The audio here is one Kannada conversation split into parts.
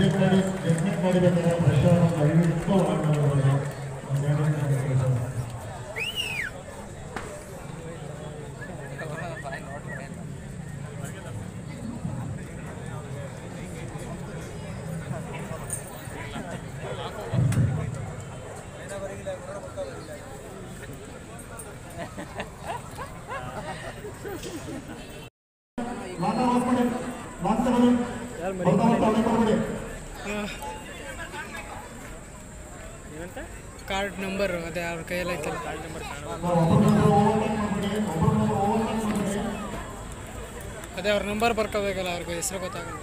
ಟೆಕ್ನಿಕ್ ಮಾಡಿ ಟೆಕ್ನಿಕ್ ಮಾಡಿಬೇಕಾದ್ರೆ ಪ್ರಶ್ನೆ ದಯವಿಟ್ಟು ಮಾಡಬೇಕು ಮಾತಾ ಹೋಗ್ಬಿಡಿ ಮಾತಾ ಬನ್ನಿ ಬರ್ತಾ ಬರ್ತಾ ಒಳಗೆ ಬರ್ಬಿಡಿ ಕಾರ್ಡ್ ನಂಬರ್ ಅದೇ ಅವ್ರ ಕೈಯಲ್ಲಿ ಐತಲ್ಲ ಒಬ್ಬರನ್ನೊಬ್ರು ಓವರ್ಟೇಕ್ ಮಾಡ್ಬಿಡಿ ಒಬ್ಬರನ್ನೊಬ್ರು ಓವರ್ಟೇಕ್ ಮಾಡ್ಬಿಡಿ ಅದೇ ಅವ್ರ ನಂಬರ್ ಬರ್ಕೋಬೇಕಲ್ಲ ಅವ್ರಿಗೆ ಹೆಸರು ಗೊತ್ತಾಗಲ್ಲ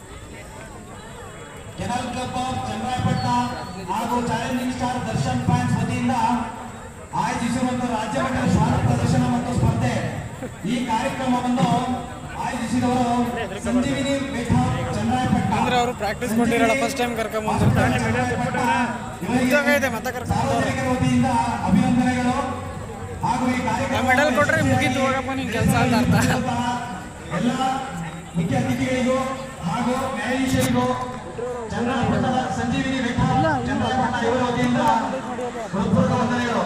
ಕೆನಲ್ ಕ್ಲಬ್ ಆಫ್ ಚನ್ನರಾಯಪಟ್ಟಣ ಹಾಗೂ ಚಾಲೆಂಜಿಂಗ್ ಸ್ಟಾರ್ ದರ್ಶನ್ ಫ್ಯಾನ್ಸ್ ವತಿಯಿಂದ ಆಯೋಜಿಸಿರುವಂತ ರಾಜ್ಯ ಮಟ್ಟದ ಶ್ವಾನ ಪ್ರದರ್ಶನ ಮತ್ತು ಸ್ಪರ್ಧೆ ಈ ಕಾರ್ಯಕ್ರಮವನ್ನು ಆಯೋಜಿಸಿದವರು ಸಂಜೀವಿನಿ ಪೀಠ ಚನ್ನರಾಯಪಟ್ಟಣ ಅಂದ್ರೆ ಅವರು ಪ್ರಾಕ್ಟೀಸ್ ಕೊಟ್ಟಿರಲ್ಲ ಫಸ್ಟ್ ಟೈಮ್ ಕರ್ಕೊಂಬಂದಿರ್ತಾರೆ ಉದ್ಯೋಗ ಇದೆ ಮತ್ತೆ ಕರ್ಕೊಂಡು ಸಾರ್ವಜನಿಕರ ವತಿಯಿಂದ ಅಭಿನಂದನೆಗಳು ಹಾಗೂ ಈ ಆ ಕಾರ್ಯಕ್ರಮ ಮೆಡಲ್ ಕೊಟ್ರೆ ಮುಗೀತು ಹೋಗಪ್ಪ ನಿನ್ ಕೆಲಸ ಅಂತ ಅರ್ಥ ಎಲ್ಲ ಮುಖ್ಯ ಅತಿಥಿಗಳಿಗೂ ಹಾಗೂ ನ್ಯಾಯಾಧೀಶರಿಗೂ ಚನ್ನರಾಯಪಟ್ಟಣದ ಸಂಜೀವಿನಿ ಬೆಟ್ಟ ಚನ್ನರಾಯಪಟ್ಟಣ ಇವರ ವತಿಯಿಂದ ಹೃತ್ಪೂರ್ವಕ ವಂದನೆಗಳು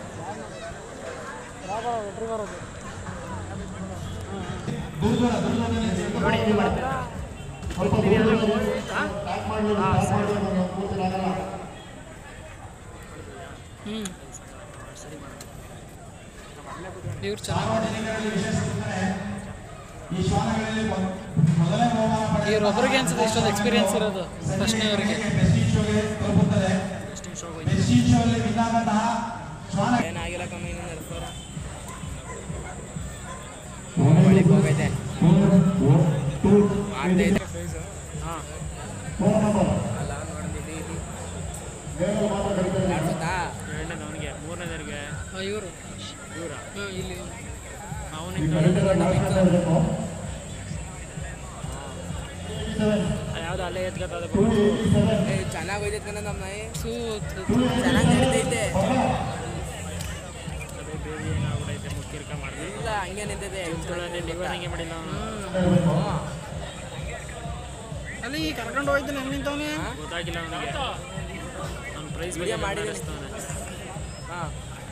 ದೂರ ದೂರ ದೂರ ಸ್ವಲ್ಪ ದೂರ ಪ್ಯಾಕ್ ಮಾಡಲಿ ಪ್ಯಾಕ್ ಮಾಡಲಿ ನಾನು ಕೂತಿರಾಗಲ್ಲ ಹ್ಞೂ ಇವ್ರು ಚೆನ್ನಾಗಿ ಸಾರ್ವಜನಿಕರಲ್ಲಿ ವಿಶೇಷ ಅಂದರೆ ಈ ಶ್ವಾನಗಳಲ್ಲಿ ಮೊದ- ಮೊದಲನೇ ಬಹುಮಾನ ಪಡೆದ ಇವ್ರೊಬ್ಬರಿಗೆ ಅನ್ಸುತ್ತೆ ಇಷ್ಟೊಂದು ಎಕ್ಸ್ಪೀರಿಯನ್ಸ್ ಇರೋದು ಫಸ್ಟ್ನೇ ಅವರಿಗೆ ಪ್ರೆಸ್ಟೀಜ್ ಶೋಗೆ ತಲುಪುತ್ತದೆ ಪ್ರೆಸ್ಟೀಜ್ ಶೋ ಅಲ್ಲಿ ವಿನ್ ಆದಂತಹ ಶ್ವಾನ ಏನಾಗಿಲ್ಲ ಕಮ್ಮಿ ನಡೆಸೋರು ಹಾಂ ಫೋನ್ ನಂಬರ್ ಬೇರೆ ಮಾತ್ರ ಕರಿತಾರೆ ಎರಡನೇದವನಿಗೆ ಮೂರನೇದವರಿಗೆ ಇವರು ಇವರ ಹಾಂ ಇಲ್ಲಿ ಈ ಅವನಿಗೆ ಕರಿತಾರೆ ಲಾಸ್ಟ್ ಇರಬೇಕು ಯಾವ್ದು ಅಲ್ಲೇ ಎತ್ಕೊತದೆ ಟೂ ಏಯ್ಟಿ ಸೆವೆನ್ ಚೆನ್ನಾಗಿ ಹೋಯ್ತೈತೆ ಕಣ ನಮ್ಮ ನಾಯಿ ಸೂ ಚೆನ್ನಾಗಿ ನಡೀತೈತೆ ಅದೇ ಬೇರೆ ಏನಾಗ್ಬಿಡೈತೆ ಮುಕ್ಕಿರ್ಕ ಮಾಡಿದ್ವಿ ಇಲ್ಲ ಹಂಗೆ ನಿಂತೈತೆ ತುಳನೆ ಡಿವರ್ನಿಂಗ್ ಮಾಡಿಲ್ಲ ಅವನು ಅಲ್ಲಿ ಕರ್ಕೊಂಡು ಹೋಯ್ತಾನೆ ಹೆಂಗೆ ನಿಂತವನೇ ಗೊತ್ತಾಗಿಲ್ಲ ಅವನಿಗೆ ಅವ್ನು ಪ್ರೈಸ್ ವಿಡಿಯೋ ಬಗ್ಗೆ ಮಾಡಿದ್ದೀನಿ. ಮಾಡಿಸ್ತಾನೆ ಹಾಂ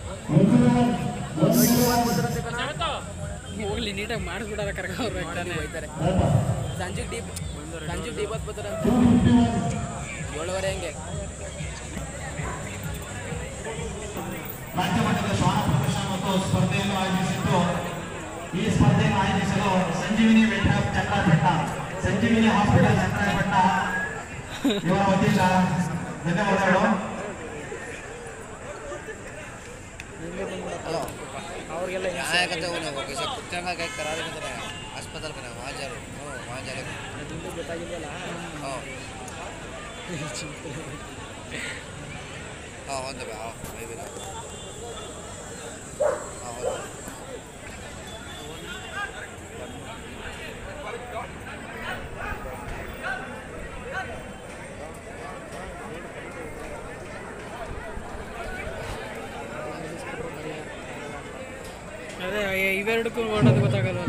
ಹೋಗ್ಲಿ ನೀಟಾಗಿ ಮಾಡಿಸ್ಬಿಟ್ಟಾರ ಕರ್ಕೊಂಡು ಹೋಗ್ತಾನೆ ಹೋಯ್ತಾರೆ ಸಂಜೆ ಡೀಪ್ ಸಂಜೆ ಡೀಪ್ ಹೊತ್ತು ಬರ್ತಾರೆ ಏಳುವರೆ ಹಂಗೆ ರಾಜ್ಯ ಮಟ್ಟದ ಶ್ವಾನ ಪ್ರದರ್ಶನ ಮತ್ತು ಸ್ಪರ್ಧೆಯನ್ನು ಆಯೋಜಿಸಿದ್ದು ಈ ಸ್ಪರ್ಧೆಯನ್ನು ಆಯೋಜಿಸಲು ಸಂಜೀವಿನಿ ಬೆಟ್ಟ ಚನ್ನರಾಯಪಟ್ಟಣ ಸಂಜೀವಿನಿ ಹಾಸ್ಪಿಟಲ್ ಚನ್ನರಾಯಪಟ್ಟಣ ಇವರ ವತಿಯಿಂದ ಧನ್ಯವಾದಗಳು ಅವ್ರಿಗೆಲ್ಲ ನಾಯಕತೆ ಹೋಗಿ ಸರ್ ಕುಚ್ಚಂಗ ಕೈ ಕರಾರಿ ಹಾಸ್ಪಿಟಲ್ ಕಡೆ ಮಾಜಾರು ಹ್ಞೂ ಮಾಜಾರು ಅದು ಗೊತ್ತಾಗಿಲ್ವಲ್ಲ ಹ್ಞೂ ಹಾಂ ಒಂದು ಬಾ ಮೇಬಿ ಹಾಂ ಹೌದು ಅದೇ ಇವೆರಡಕ್ಕೂ ಮಾಡೋದು ಗೊತ್ತಾಗಲ್ಲ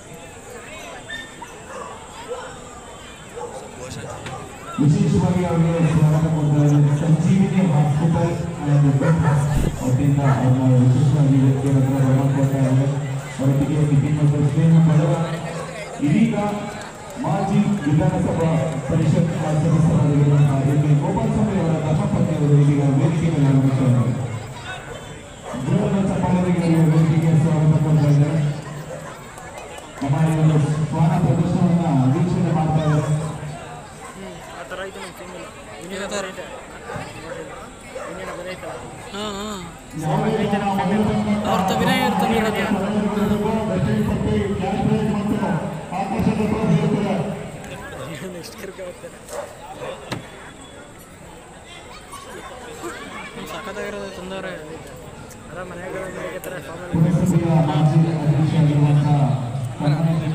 ವಿಶೇಷವಾಗಿ ಅವರಿಗೆ ಸ್ವಾಗತ ಕೊಡ್ತಾರೆ ಸಂಜೀವಿನಿ ಹಾಸ್ಪಿಟಲ್ ವತಿಯಿಂದ ಅವ್ರನ್ನ ವಿಶೇಷವಾಗಿ ವ್ಯಕ್ತಿಗಳ ಹತ್ರ ಗಮನ ಕೊಡ್ತಾ ಇದ್ದಾರೆ ಅವರೊಟ್ಟಿಗೆ ನಿತಿನ್ ಮತ್ತು ಸ್ನೇಹ ಪಡೆದ ಇದೀಗ ಮಾಜಿ ವಿಧಾನಸಭಾ ಪರಿಷತ್ ಸದಸ್ಯರಾಗಿರುವಂತಹ ಎಂ ಎ ಗೋಪಾಲಸ್ವಾಮಿ ಅವರ ಧರ್ಮಪತ್ನಿ ಅವರು ಇದೀಗ ವೇದಿಕೆ ಮೇಲೆ ಆಗಮಿಸಿದ್ದಾರೆ ಜೋರದ ಚಪ್ಪಾಳೆಗೆ ವೇದಿಕೆಗೆ ಸ್ವಾಗತ ಕೊಡ್ತಾ ಇದ್ದಾರೆ ನಮ್ಮ ಈ ಒಂದು ಶ್ವಾನ ಪ್ರದರ್ಶನವನ್ನ ವೀಕ್ಷಣೆ ಮಾಡ್ತಾ ಇದ್ದಾರೆ ಆ ಥರ ಐತೆ ನಮ್ಮ ಫಿಂಗಲ್ ಇನ್ನೇನ ಬರೈತೆ ಇನ್ನೇನ ಬರೈತಲ್ಲ ಹಾಂ ಹಾಂ ಯಾವುದೇ ಜನ ಮಹಿಳೆಯರನ್ನ ಅವ್ರ ತವಿನೇ ಇರ್ತಾನೆ ಇರೋದು ಆಕಾಶದ ಇರುತ್ತದೆ ನೆಕ್ಸ್ಟ್ ಕರ್ಕ ಬರ್ತಾರೆ ಸಖತ್ತಾಗಿರೋದು ತಂದವ್ರೆ ಅದ ಮನ್ಯಾಗ ಮನೆಗೆ ಫಾರ್ಮಲ್ ಪುರಸಭೆಯ ಮಾಜಿ ಅಧ್ಯಕ್ಷರಾಗಿರುವಂತಹ ಕರ್ನಾಟಕ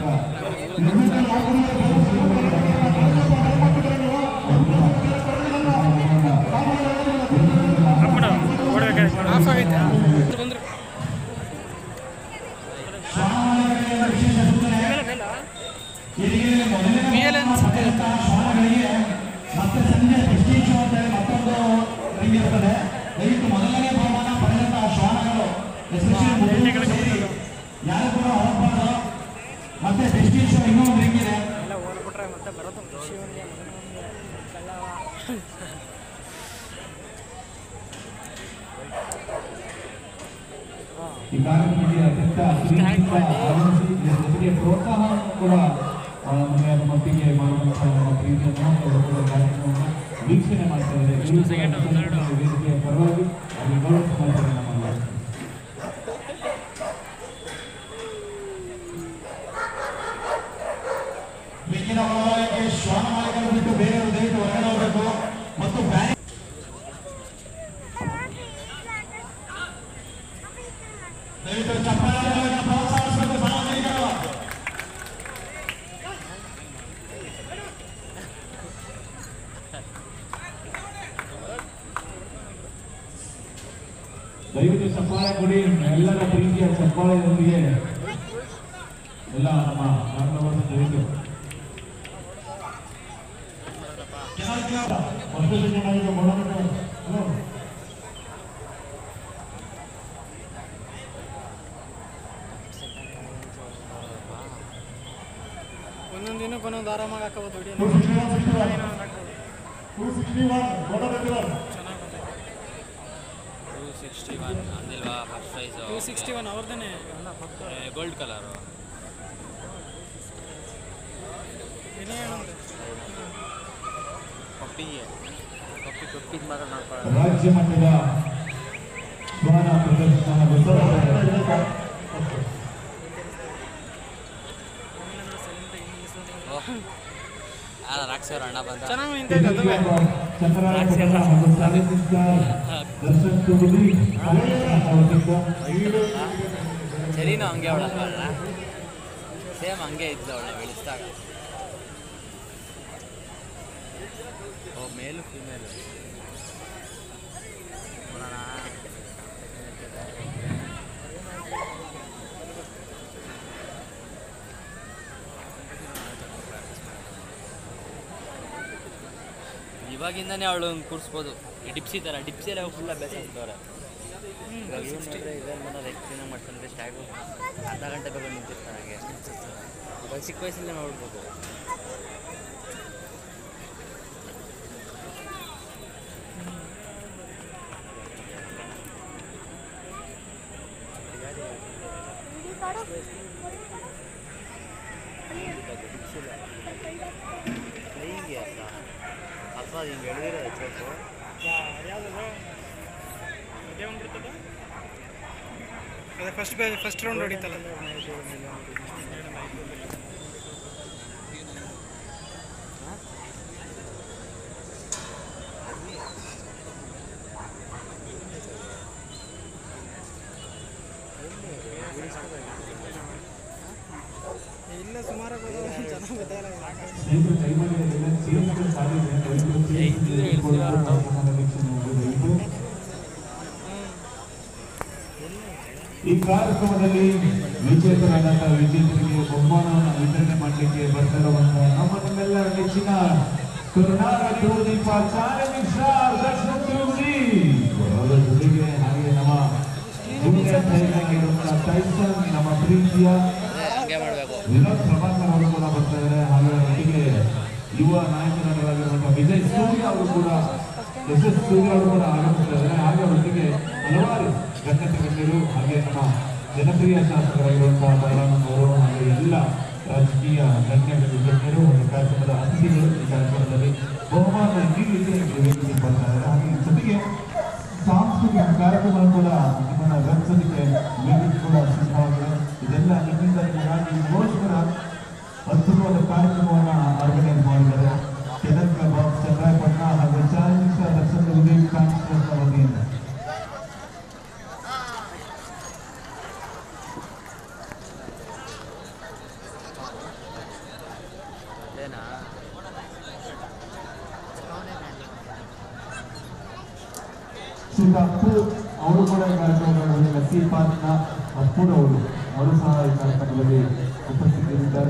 ಅಪ್ಪಡ ಕೊಡ್ಬೇಕಾಯ್ತು ಆಫ್ ಆಗೈತೆ ಬಂದ್ರು ಮೇಲೆ ಅನ್ಸುತ್ತೆ ಶ್ವಾನಗಳಿಗೆ ಮತ್ತೆ ಎಸ್ಪೆಷಲಿ ಯಾರು ಕೂಡ ಹೋಗ್ಬಾರ್ದು ಮತ್ತೆ ಡೆಸ್ಟಿನೇಷನ್ ಇನ್ನೂ ಒಂದು ರಿಂಗ್ ಇದೆ ಎಲ್ಲ ಹೋಗ್ಬಿಟ್ರೆ ಮತ್ತೆ ಬರೋದು ಶಿವನಿಗೆ ಮಗನಿಗೆ ಕಳ್ಳವ ಈ ಕಾರ್ಯಕ್ರಮಕ್ಕೆ ಅತ್ಯಂತ ಪ್ರೀತಿಯಿಂದ ಆಗಮಿಸಿ ಇದರ ಜೊತೆಗೆ ಪ್ರೋತ್ಸಾಹ ಕೂಡ ಆ, ನಮಗೆ ಅದು ಮಟ್ಟಿಗೆ ಮಾಡುವಂತಹ ನಮ್ಮ ಪ್ರೀತಿಯನ್ನು ಅವರು ಕೂಡ ಕಾರ್ಯಕ್ರಮವನ್ನು ವೀಕ್ಷಣೆ ಮಾಡ್ತಾ ಇದ್ದಾರೆ ಈ ವೇದಿಕೆಯ ಪರವಾಗಿ ಅವರಿಗೆ ಗೌರವ ಮಾಡ್ತಾರೆ ನಮ್ಮ ಮಿಕ್ಕಿನ ಒಳಗೆ ಶ್ವಾನ ಮಾಲೀಕರು ಬಿಟ್ಟು ಬೇರೆಯವರು ದಯವಿಟ್ಟು ಹೊರಗಡೆ ಹೋಗಬೇಕು ಮತ್ತು ಬ್ಯಾರಿ ದಯವಿಟ್ಟು ಚಪ್ಪಾಳೆ ಪ್ರೋತ್ಸಾಹಿಸಬೇಕು ಸಾರ್ವಜನಿಕರು ದಯವಿಟ್ಟು ಚಪ್ಪಾಳೆ ಕೊಡಿ ಎಲ್ಲರ ಪ್ರೀತಿಯ ಚಪ್ಪಾಳೆಯೊಂದಿಗೆ ಎಲ್ಲ ನಮ್ಮ ಕಾರ್ಯಕ್ರಮವನ್ನು ದಯವಿಟ್ಟು ವರ್ಷ ಚೆನ್ನಾಗಿದೆ ಮಾಡೋಣ ಹಲೋ ಒಂದೊಂದು ದಿನಕ್ಕೆ ಒಂದೊಂದು ಆರಾಮಾಗಿ ಹಾಕೋಬೋದು ವಿಡಿಯೋ ಟೂ ಸಿಕ್ಸ್ಟಿ ಒನ್ ಅಂದಿಲ್ವಾ first prize two sixty one ಅವ್ರದ್ದೇನೆ ಗೋಲ್ಡ್ ಕಲರು ಏನೇ ಹೇಳಂತೆ ಪಪ್ಪಿಗೆ ಪಪ್ಪಿ ಪಪ್ಪಿದ್ ಮಾತ್ರ ನೋಡ್ಕೊಳ್ಳೋಣ ರಾಜ್ಯ ಮಟ್ಟದ ಶ್ವಾನ ಪ್ರದರ್ಶನ ಓಹ್ ಯಾರು ರಾಕ್ಷಸವ್ರ ಅಣ್ಣ ಬಂದ ಚೆನ್ನಾಗಿ ನಿಂತೈತೆ ಅದುವೇ ಚಂದ್ರರಾಯಪಟ್ಟಣ ಮತ್ತು ಸಾಲಿಸಿದ್ದ ದರ್ಶನ್ ತುಗುಡಿ ಅವರಿಂದ ಸರಿನೂ ಹಂಗೆ ಅವಳಲ್ಲ ಸೇಮ್ ಹಂಗೆ ಇದ್ದ ಅವಳ ಬೆಳೆಸಿದಾಗ ಓ ಮೇಲು ಫಿಮೇಲು ನೋಡೋಣ ಇವಾಗಿಂದನೇ ಅವಳು ಕೂರಿಸ್ಬೋದು ಈ ಡಿಪ್ಸಿ ಥರ ಡಿಪ್ಸಿ ಎಲ್ಲ ಫುಲ್ ಅಭ್ಯಾಸ ಆಗ್ತವ್ರೆ ಇವಾಗ ಇವನು ನೋಡಿದ್ರೆ ಇವೆಲ್ಲ ಮಾಡೋದು ಎಕ್ಸ್ಪ್ಲೇನ್ ಮಾಡ್ತಾನೆ ಸ್ಟ್ಯಾಗು ಅರ್ಧ ಗಂಟೆ ಬೇಕು ನಿಂತಿರ್ತಾನೆ ಹಾಗೆ ಇವಾಗ ಚಿಕ್ಕ ವಯಸ್ಸಲ್ಲೇ ನೋಡ್ಬೋದು ಫ್ಲೈಯಿಂಗ್ ಅಲ್ಲ ಅಥವಾ ಹಿಂಗೆ ಎಳೆದಿರೋದು ಚೋಟು ಅದೇ ಫಸ್ಟ್ ಬ್ಯಾಚ್ ಫಸ್ಟ್ ರೌಂಡ್ ಹೊಡಿತಲ್ಲ ಇಲ್ಲ ಸುಮಾರಾಗಿ ಹೋದವು ಚೆನ್ನಾಗಿ ಗೊತ್ತಾಗಲ್ಲ ಸ್ನೇಹಿತರು ಕೈಮಾಡಿ ಎಲ್ಲ ಸೇರಿಸ್ಕೊಂಡು ಸಾಲಿದೆ ದಯವಿಟ್ಟು ಸೇರಿಸ್ಕೊಂಡು ಕಾರ್ಯಕ್ರಮದ ವೀಕ್ಷಣೆ ಮಾಡಿ ದಯವಿಟ್ಟು ಈ ಕಾರ್ಯಕ್ರಮದಲ್ಲಿ ವಿಜೇತರಾದಂತಹ ವಿಜೇತರಿಗೆ ಬಹುಮಾನವನ್ನು ವಿತರಣೆ ಮಾಡಲಿಕ್ಕೆ ಬರ್ತಿರುವಂತಹ ನಮ್ಮ ನಿಮ್ಮೆಲ್ಲರ ನೆಚ್ಚಿನ ಕರ್ನಾಟಕ ದೀಪ ಮಿಶ್ರಾ ದರ್ಶನ್ ತಿರುಗಿ ಅವರ ಜೊತೆಗೆ ಹಾಗೆ ನಮ್ಮ ಜೂನಿಯರ್ ಟೈಗರ್ಗಿರುವಂತಹ ಟೈಸನ್ ನಮ್ಮ ಪ್ರೀತಿಯ ಅದೇ ಹಂಗೆ ಮಾಡಬೇಕು ವಿನೋದ್ ಪ್ರಭಾಕರ್ ಅವರು ಕೂಡ ಬರ್ತಾ ಇದ್ದಾರೆ ಹಾಗೆ ಒಟ್ಟಿಗೆ ಯುವ ನಾಯಕರಾಗಿರುವಂತಹ ವಿಜಯ್ ಸೂರ್ಯ ಅವರು ಕೂಡ ಎಸ್ ಎಸ್ ಸೂರ್ಯ ಅವರು ಕೂಡ ಆಗಮಿಸ್ತಾ ಇದ್ದಾರೆ ಹಾಗೆ ಒಟ್ಟಿಗೆ ಹಲವಾರು ಗಣ್ಯತ ಗಣ್ಯರು ಹಾಗೆ ನಮ್ಮ ಜನಪ್ರಿಯ ಶಾಸಕರಾಗಿರುವಂತಹ ಬಲರಾಮನ್ ಅವರು ಹಾಗೆ ಎಲ್ಲ ರಾಜಕೀಯ ಗಣ್ಯ ಗಣ್ಯರು ಒಂದು ಕಾರ್ಯಕ್ರಮದ ಅತಿಥಿಗಳು ಈ ಕಾರ್ಯಕ್ರಮದಲ್ಲಿ ಬಹುಮಾನ ನೀಡಲಿಕ್ಕೆ ವೇದಿಕೆ ಬರ್ತಾ ಇದ್ದಾರೆ ಹಾಗೆ ಜೊತೆಗೆ ಸಾಂಸ್ಕೃತಿಕ ಕಾರ್ಯಕ್ರಮ ಕೂಡ ನಿಮ್ಮನ್ನ ರಚಿಸಲಿಕ್ಕೆ ವೇದಿಕೆ ಕೂಡ ಸಿದ್ಧವಾಗಿದೆ ಇದೆಲ್ಲ ನಿಮ್ಮಿಂದ ನಿಮಗಾಗಿ ನಿಮಗೋಸ್ಕರ ಅದ್ಭುತವಾದ ಕಾರ್ಯಕ್ರಮವನ್ನ ಆರ್ಗನೈಸ್ ಮಾಡಿದ್ದಾರೆ ಕೆನಕ ಬಾಬ್ ಚಂದ್ರಾಯಪಟ್ಟಣ ಹಾಗೂ ಚಾಲನಿಕ ದರ್ಶನ ಉದಯ ಕಾನ್ಫರೆನ್ಸ್ ವತಿಯಿಂದ ಅದೇನಾ ಶ್ರೀ ಅಪ್ಪು ಅವರು ಕೂಡ ಈ ಕಾರ್ಯಕ್ರಮದಲ್ಲಿ ಲಸಿ ಪಾರ್ಕ್ನ ಅಪ್ಪುರವರು ಅವರು ಸಹ ಈ ಕಾರ್ಯಕ್ರಮದಲ್ಲಿ ಉಪಸ್ಥಿತರಿದ್ದಾರೆ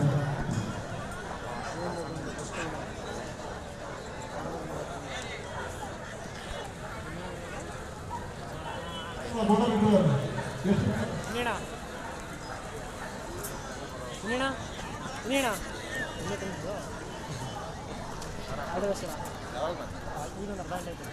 ಇನ್ನೇಣ ಇನ್ನೇಣ ಇನ್ನೇಣ ಅದು ವರ್ಷ ಈಗ ಒಂದು ಅರ್ಧ ಗಂಟೆ ಆಯ್ತು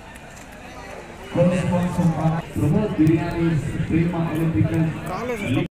First one from Prabhu Biryani, Prima Electrical.